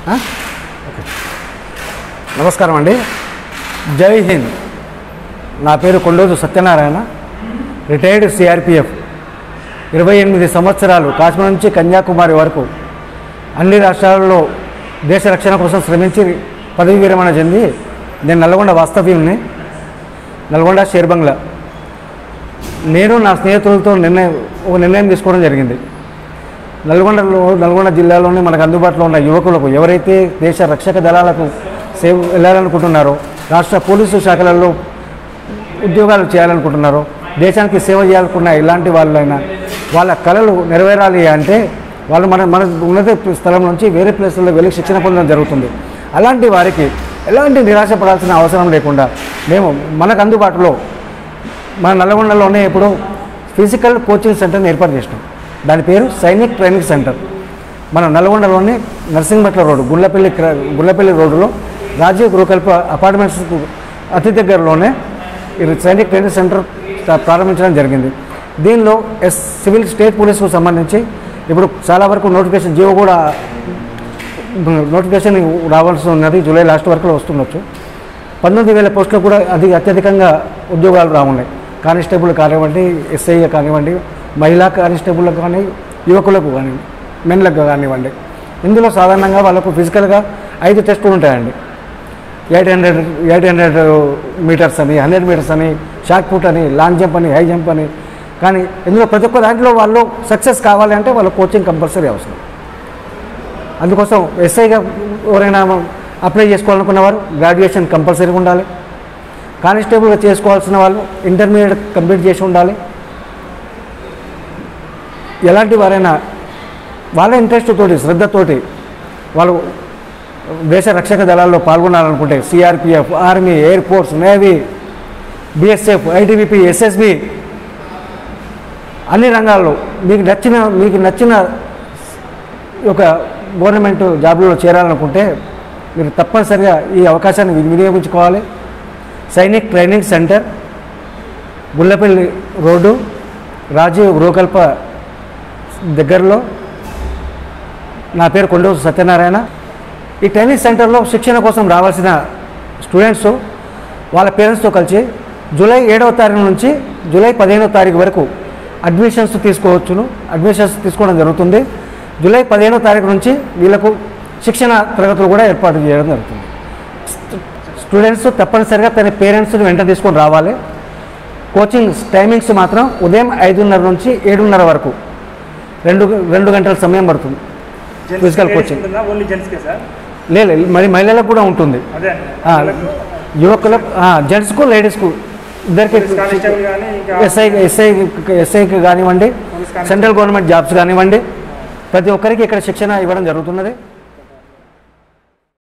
ఆ? ఓకే. నమస్కారం అండి జై హింద్ నా పేరు కొండోజు సత్యనారాయణ రిటైర్డ్ సిఆర్పిఎఫ్ ఇరవై ఎనిమిది సంవత్సరాలు కాశ్మీర్ నుంచి కన్యాకుమారి వరకు అన్ని రాష్ట్రాలలో దేశ రక్షణ కోసం శ్రమించి పదవి విరమణ చెంది నేను నల్గొండ వాస్తవ్యంని నల్గొండ షేర్బంగ్లా నేను నా స్నేహితులతో నిర్ణయం ఒక నిర్ణయం తీసుకోవడం జరిగింది నల్గొండలో నల్గొండ జిల్లాలోని మనకు అందుబాటులో ఉన్న యువకులకు ఎవరైతే దేశ రక్షక దళాలకు సేవ వెళ్ళాలనుకుంటున్నారో రాష్ట్ర పోలీసు శాఖలలో ఉద్యోగాలు చేయాలనుకుంటున్నారో దేశానికి సేవ చేయాలనుకున్న ఇలాంటి వాళ్ళైనా వాళ్ళ కళలు నెరవేరాలి అంటే వాళ్ళు మన మన ఉన్నత స్థలం నుంచి వేరే ప్లేస్లలో వెళ్ళి శిక్షణ పొందడం జరుగుతుంది అలాంటి వారికి ఎలాంటి నిరాశ పడాల్సిన అవసరం లేకుండా మేము మనకు అందుబాటులో మన నల్గొండలోనే ఇప్పుడు ఫిజికల్ కోచింగ్ సెంటర్ని ఏర్పాటు చేసినాం దాని పేరు సైనిక్ ట్రైనింగ్ సెంటర్ మన నల్గొండలోని నర్సింగ్మెట్ల రోడ్డు గుళ్ళపల్లి క్ర- గుళ్ళపల్లి రోడ్డులో రాజీవ్ గృహకల్ప అపార్ట్మెంట్స్కు అతి దగ్గరలోనే ఈ సైనిక్ ట్రైనింగ్ సెంటర్ స్టా- ప్రారంభించడం జరిగింది దీనిలో ఎస్ సివిల్ స్టేట్ పోలీసుకు సంబంధించి ఇప్పుడు చాలా వరకు నోటిఫికేషన్ జీవో కూడా నోటిఫికేషన్ రావాల్సి ఉన్నది జూలై లాస్ట్ వరకు వస్తుండొచ్చు పంతొమ్మిది వేల పోస్టులు కూడా అది అత్యధికంగా ఉద్యోగాలు రావున్నాయి కానిస్టేబుల్ కానివ్వండి ఎస్ఐ కానివ్వండి మహిళా కానిస్టేబుల్లకు కానీ యువకులకు కానీ మెన్లకు కానివ్వండి ఇందులో సాధారణంగా వాళ్ళకు ఫిజికల్గా ఐదు టెస్టులు ఉంటాయండి eight hundred eight hundred metres అని హండ్రెడ్ మీటర్స్ అని షార్ట్ పుట్ అని లాంగ్ జంప్ అని హై జంప్ అని కానీ ఇందులో ప్రతి ఒక్క దాంట్లో వాళ్ళు సక్సెస్ కావాలి అంటే వాళ్ళ కోచింగ్ కంపల్సరీ అవసరం అందుకోసం ఎస్ఐగా ఎవరైనా అప్లై చేసుకోవాలనుకున్న వారు గ్రాడ్యుయేషన్ కంపల్సరీగా ఉండాలి కానిస్టేబుల్గా చేసుకోవాల్సిన వాళ్ళు ఇంటర్మీడియట్ కంప్లీట్ చేసి ఉండాలి ఎలాంటి వారైనా వాళ్ళ ఇంట్రెస్ట్ తోటి శ్రద్ధతోటి వాళ్ళు దేశ రక్షక దళాల్లో పాల్గొనాలనుకుంటే CRPF army air force navy BSF ITBP SSB అన్ని రంగాల్లో మీకు నచ్చిన మీకు నచ్చిన ఒక గవర్నమెంట్ జాబ్లో చేరాలనుకుంటే మీరు తప్పనిసరిగా ఈ అవకాశాన్ని వి- వినియోగించుకోవాలి Sainik training centre Gullapalli road Rajiv Gruhakalpa దగ్గరలో నా పేరు కొండూరు సత్యనారాయణ ఈ ట్రైనింగ్ సెంటర్లో శిక్షణ కోసం రావాల్సిన స్టూడెంట్స్ వాళ్ళ పేరెంట్స్తో కలిసి జూలై ఏడవ తారీఖు నుంచి జూలై పదిహేనవ తారీఖు వరకు అడ్మిషన్స్ తీసుకోవచ్చును అడ్మిషన్స్ తీసుకోవడం జరుగుతుంది జూలై పదిహేనవ తారీఖు నుంచి వీళ్ళకు శిక్షణ తరగతులు కూడా ఏర్పాటు చేయడం జరుగుతుంది స్టూడెంట్స్ తప్పనిసరిగా తన పేరెంట్స్ని వెంట తీసుకొని రావాలి కోచింగ్ టైమింగ్స్ మాత్రం ఉదయం ఐదున్నర నుంచి ఏడున్నర వరకు రెండు రెండు గంటల సమయం పడుతుంది Physical coaching. ఓన్లీ జెంట్స్కే సార్ లేదు మరి మహిళలకు కూడా ఉంటుంది అదే ఆ, యువకులకు జెంట్స్కు లేడీస్కు ఇద్దరికి కానిస్టేబుల్ కానీ ఇంకా ఎస్ఐ ఎస్ఐ ఎస్ఐకి కానివ్వండి Police constable. Central government jobs కానివ్వండి ప్రతి ఒక్కరికి ఇక్కడ శిక్షణ ఇవ్వడం జరుగుతున్నది